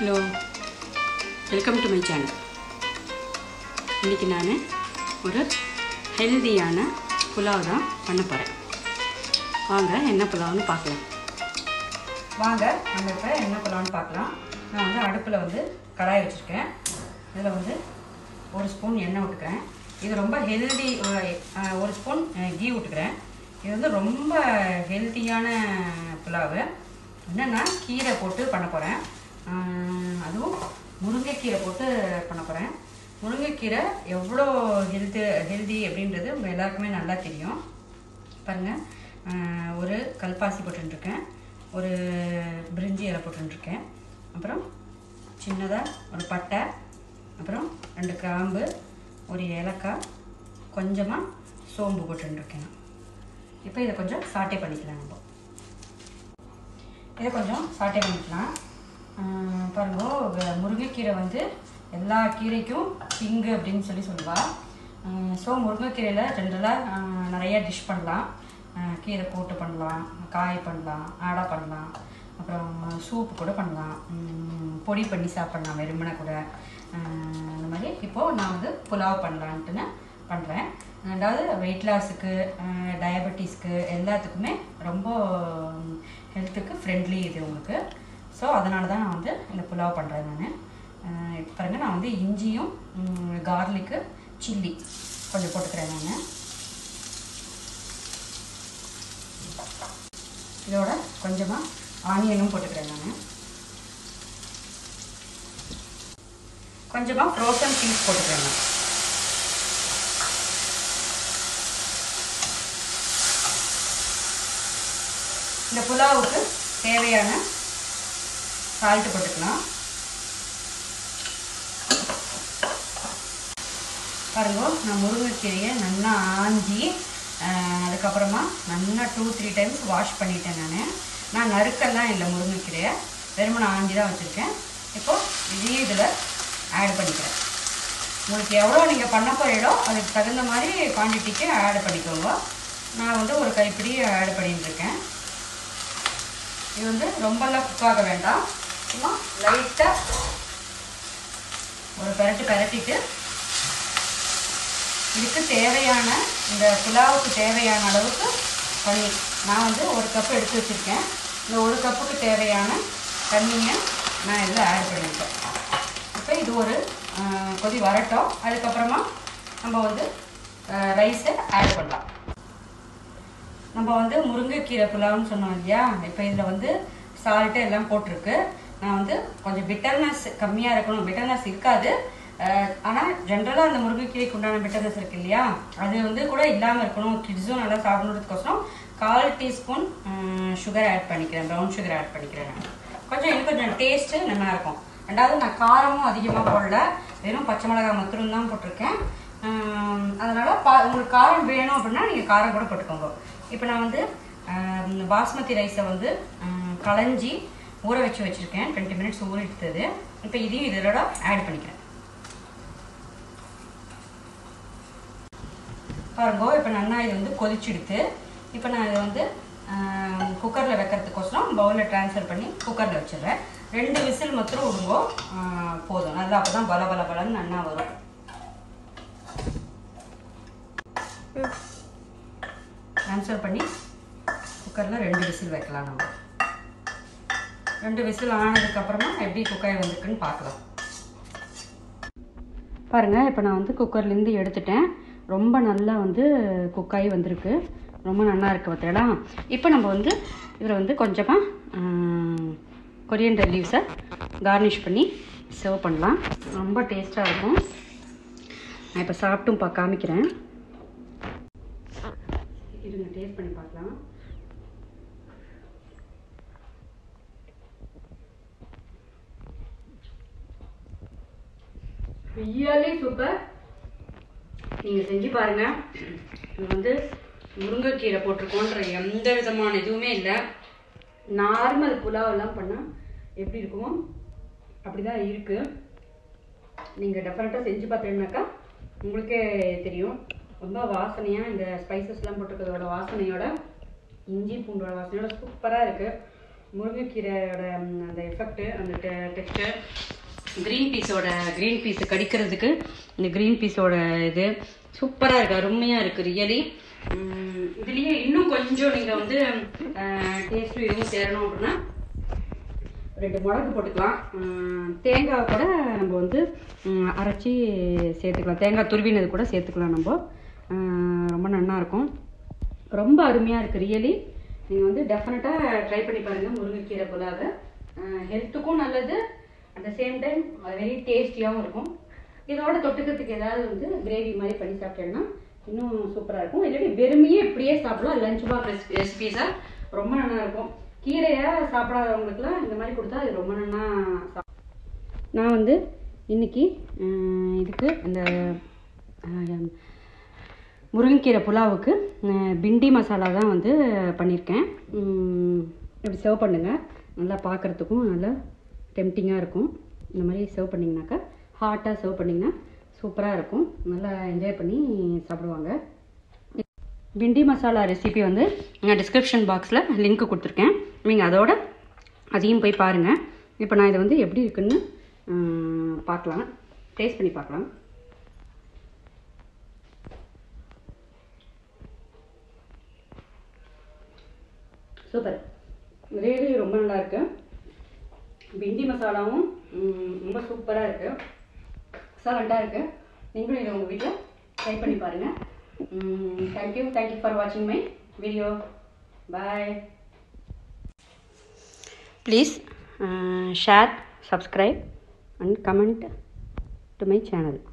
hello welcome to my channel இன்றைக்கி நான் ஒரு ஹெல்தியான புலாவ் தான் பண்ண போகிறேன் வாங்க என்ன புலாவ்னு பார்க்கலாம் வாங்க நம்ம இப்போ என்ன புலாவ்னு பார்க்கலாம் நான் வந்து அடுப்பில் வந்து கடாய் வச்சுருக்கேன் இதில் வந்து ஒரு ஸ்பூன் எண்ணெய் விட்டுக்கிறேன் இது ரொம்ப ஹெல்தி ஒரு ஸ்பூன் கீ விட்டுக்கிறேன் இது வந்து ரொம்ப ஹெல்த்தியான புலாவு என்னென்னா கீரை போட்டு பண்ண போகிறேன் அதுவும் முருங்கைக்கீரை போட்டு பண்ண போகிறேன் முருங்கைக்கீரை எவ்வளோ ஹெல்த்து ஹெல்தி அப்படின்றது உங்க எல்லாருக்குமே நல்லா தெரியும் பாருங்கள் ஒரு கல்பாசி போட்டுருக்கேன் ஒரு பிரிஞ்சி இலை போட்டுருக்கேன் அப்புறம் சின்னதாக ஒரு பட்டை அப்புறம் ரெண்டு கிராம்பு ஒரு ஏலக்காய் கொஞ்சமாக சோம்பு போட்டுருக்கேன் இப்போ இதை கொஞ்சம் சாட்டே பண்ணிக்கலாம் நம்ம இதை கொஞ்சம் சாட்டே பண்ணிக்கலாம் ஆஹ் பாருங்க வ- முருங்கைக்கீரை வந்து எல்லா கீரைக்கும் பிங்கு அப்படின்னு சொல்லி சொல்லுவாள் ஸோ முருங்கைக்கீரையில் ஜென்ரலாக நிறைய டிஷ் பண்ணலாம் ஆஹ் கீரை கூட்டு பண்ணலாம் காய் பண்ணலாம் ஆடை பண்ணலாம் அப்புறம் சூப்பு கூட பண்ணலாம் உம் பொடி பண்ணி சாப்பிட்லாம் வெறுமனை கூட ஆஹ் அந்த மாதிரி இப்போது நான் வந்து புலாவ் பண்ணலான்ட்டுன்னு பண்ணுறேன் ரெண்டாவது வெயிட் லாஸுக்கு டயபெட்டிஸ்க்கு எல்லாத்துக்குமே ரொம்ப ஹெல்த்துக்கு ஃப்ரெண்ட்லி இது உங்களுக்கு ஸோ அதனால தான் நான் வந்து இந்த புலாவ் பண்ணுறேன் நான் இப்போ பாருங்கள் நான் வந்து இஞ்சியும் கார்லிக்கு சில்லி கொஞ்சம் போட்டுக்கிறேன் நான் இதோட கொஞ்சமாக ஆனியனும் போட்டுக்கிறேன் நான் கொஞ்சமாக ஃப்ரோசன் பீஸ் போட்டுக்கிறேன் நான் இந்த புலாவுக்கு தேவையான சால்ட் போட்டுக்கலாம் பாருங்க நான் முருங்கைக்கீரையை நல்லா ஆஞ்சி ஆஹ், அதுக்கப்புறமா நல்லா டூ த்ரீ டைம்ஸ் வாஷ் பண்ணிட்டேன் நான் நான் நறுக்கெல்லாம் இல்லை முருங்கைக்கீரையை வெறுமனை ஆஞ்சி தான் வச்சுருக்கேன் இப்போ இதையும் இதில் ஆட் பண்ணிக்கிறேன் உங்களுக்கு எவ்வளோ நீங்கள் பண்ண போறீங்களோ அதுக்கு தகுந்த மாதிரி குவான்டிட்டிக்கு ஆட் பண்ணிக்கோங்க நான் வந்து ஒரு கைப்பிடி ஆட் பண்ணிட்டு இருக்கேன் இது வந்து ரொம்பலாம் குக் ஆக வேண்டாம் சும்மா லைட்டாக ஒரு பெரட்டு பெரட்டிட்டு இதுக்கு தேவையான இந்த புலாவுக்கு தேவையான அளவுக்கு தண்ணி நான் வந்து ஒரு கப் எடுத்து வச்சுருக்கேன் இந்த ஒரு கப்புக்கு தேவையான தண்ணியை நான் இதில் ஆட் பண்ணியிருக்கேன் இப்போ இது ஒரு ஆஹ், கொதி வரட்டும் அதுக்கப்புறமா நம்ம வந்து ரைஸை ஆட் பண்ணலாம் நம்ம வந்து முருங்கைக்கீரை புலாவ்னு சொன்னோம் இல்லையா இப்போ இதில் வந்து சால்ட்டு எல்லாம் போட்டிருக்கு நான் வந்து கொஞ்சம் பிட்டர்னஸ் கம்மியாக இருக்கணும் பிட்டர்னஸ் இருக்காது ஆனால் ஜென்ரலாக அந்த முருங்கைக்கீரைக்கு உண்டான பிட்டர்னஸ் இருக்கு இல்லையா அது வந்து கூட இல்லாமல் இருக்கணும் கிட்ஸும் நல்லா சாப்பிடணுன்றதுக்கோசரம் கால் டீஸ்பூன் சுகர் ஆட் பண்ணிக்கிறேன் ப்ரௌன் சுகர் ஆட் பண்ணிக்கிறேன் நான் கொஞ்சம் இன்னும் கொஞ்சம் டேஸ்ட்டு நல்லா இருக்கும் ரெண்டாவது நான் காரமும் அதிகமாக போடல வெறும் பச்சை மிளகாய் மட்டும் தான் போட்டிருக்கேன் ஆம், அதனால பா உங்களுக்கு காரம் வேணும் அப்படின்னா நீங்கள் காரம் கூட போட்டுக்கோங்க இப்போ நான் வந்து ஆம், பாஸ்மதி ரைஸை வந்து ஆம், களைஞ்சி ஊற வச்சு வச்சுருக்கேன் டுவெண்ட்டி மினிட்ஸ் ஊற எடுத்தது இப்போ இதையும் இதோட ஆட் பண்ணிக்கிறேன் பாருங்க இப்போ நல்லா இது வந்து கொதிச்சுடுத்து இப்போ நான் இதை வந்து குக்கரில் வைக்கிறதுக்கோசரம் பவுலில் ட்ரான்ஸ்ஃபர் பண்ணி குக்கரில் வச்சிடுறேன் ரெண்டு விசில் மாத்திரம் விடுங்கோ ஆ, போதும் நல்லா அப்போ தான் பல பல பலன்னு நல்லா வரும் ட்ரான்ஸ்ஃபர் பண்ணி குக்கரில் ரெண்டு விசில் வைக்கலாம் நம்ம ரெண்டு விசில் ஆனதுக்கப்புறமா எப்படி குக்காய் வந்திருக்குன்னு பார்க்கலாம் பாருங்கள் இப்போ நான் வந்து குக்கர்லேருந்து எடுத்துட்டேன் ரொம்ப நல்லா வந்து குக்காயி வந்திருக்கு ரொம்ப நல்லா இருக்கு பார்த்தீங்களா இப்போ நம்ம வந்து இதில் வந்து கொஞ்சமாக கொரியண்டர் லீவ்ஸை கார்னிஷ் பண்ணி சர்வ் பண்ணலாம் ரொம்ப டேஸ்ட்டாக இருக்கும் நான் இப்போ சாப்பிட்டும் பா காமிக்கிறேன் இருங்க டேஸ்ட் பண்ணி பார்க்கலாம் ரியலி சூப்பர் நீங்கள் செஞ்சு பாருங்க இது வந்து முருங்கைக்கீரை போட்டிருக்கோன்ற எந்த விதமான இதுவுமே இல்லை நார்மல் புலாவெல்லாம் பண்ணால் எப்படி இருக்குமோ அப்படி தான் இருக்குது நீங்கள் டெஃபரெண்ட்டாக செஞ்சு பார்த்தீங்கன்னாக்கா உங்களுக்கே தெரியும் ரொம்ப வாசனையாக இந்த ஸ்பைசஸ்லாம் போட்டிருக்கிறதோட வாசனையோட இஞ்சி பூண்டோட வாசனையோட சூப்பராக இருக்குது முருங்கைக்கீரையோட ம், அந்த எஃபெக்ட்டு அந்த டெக்ஸ்ட்டு க்ரீன் பீஸோட க்ரீன் பீஸ் கடிக்கிறதுக்கு இந்த க்ரீன் பீஸோட இது சூப்பராக இருக்குது அருமையாக இருக்குது ரியலி இதுலேயே இன்னும் கொஞ்சம் நீங்கள் வந்து டேஸ்ட்டும் இதுவும் சேரணும் அப்படின்னா ரெண்டு மிளகு போட்டுக்கலாம் உம், தேங்காய் கூட நம்ம வந்து உம், அரைச்சி சேர்த்துக்கலாம் தேங்காய் துருவினது கூட சேர்த்துக்கலாம் நம்ம உம், ரொம்ப நல்லா இருக்கும் ரொம்ப அருமையாக இருக்குது ரியலி நீங்கள் வந்து டெஃபினட்டாக ட்ரை பண்ணி பாருங்கள் முருங்கைக்கீரை புலாவை ஹெல்த்துக்கும் நல்லது at the same time very டேஸ்டியாகவும் இருக்கும் இதோட தொட்டுக்கிறதுக்கு ஏதாவது வந்து கிரேவி மாதிரி பண்ணி சாப்பிட்டேன்னா இன்னும் சூப்பராக இருக்கும் இல்லாட்டி வெறுமையே இப்படியே சாப்பிடலாம் லஞ்ச் பாக்ஸ் ரெசிபீஸாக ரொம்ப நல்லா இருக்கும் கீரையை சாப்பிடாதவங்களுக்குலாம் இந்த மாதிரி கொடுத்தா அது ரொம்ப நல்லா சாப் நான் வந்து இன்னைக்கு அஹ், இதுக்கு இந்த அஹ், முருங்கைக்கீரை புலாவுக்கு அஹ், பிண்டி மசாலா தான் வந்து பண்ணியிருக்கேன் உம், இப்படி சர்வ் பண்ணுங்கள் நல்லா பார்க்குறதுக்கும் நல்லா டெம்டிங்காக இருக்கும் இந்த மாதிரி சர்வ் பண்ணிங்கனாக்கா ஹாட்டாக சர்வ் பண்ணிங்கன்னா சூப்பராக இருக்கும் நல்லா என்ஜாய் பண்ணி சாப்பிடுவாங்க பிண்டி மசாலா ரெசிபி வந்து நான் டிஸ்கிரிப்ஷன் பாக்ஸில் லிங்க் கொடுத்துருக்கேன் நீங்கள் அதோட அதையும் போய் பாருங்கள் இப்போ நான் இதை வந்து எப்படி இருக்குன்னு உம், பார்க்கலாம் டேஸ்ட் பண்ணி பார்க்கலாம் சூப்பர் கிரேவி ரொம்ப நல்லா இருக்கு பிண்டி மசாலாவும் உம், ரொம்ப சூப்பராக இருக்கு எக்ஸலண்ட்டாக இருக்கு நீங்களும் இதை உங்கள் வீட்டில் ட்ரை பண்ணி பாருங்கள் தேங்க்யூ தேங்க்யூ ஃபார் வாட்சிங் my video bye please share subscribe and comment to my channel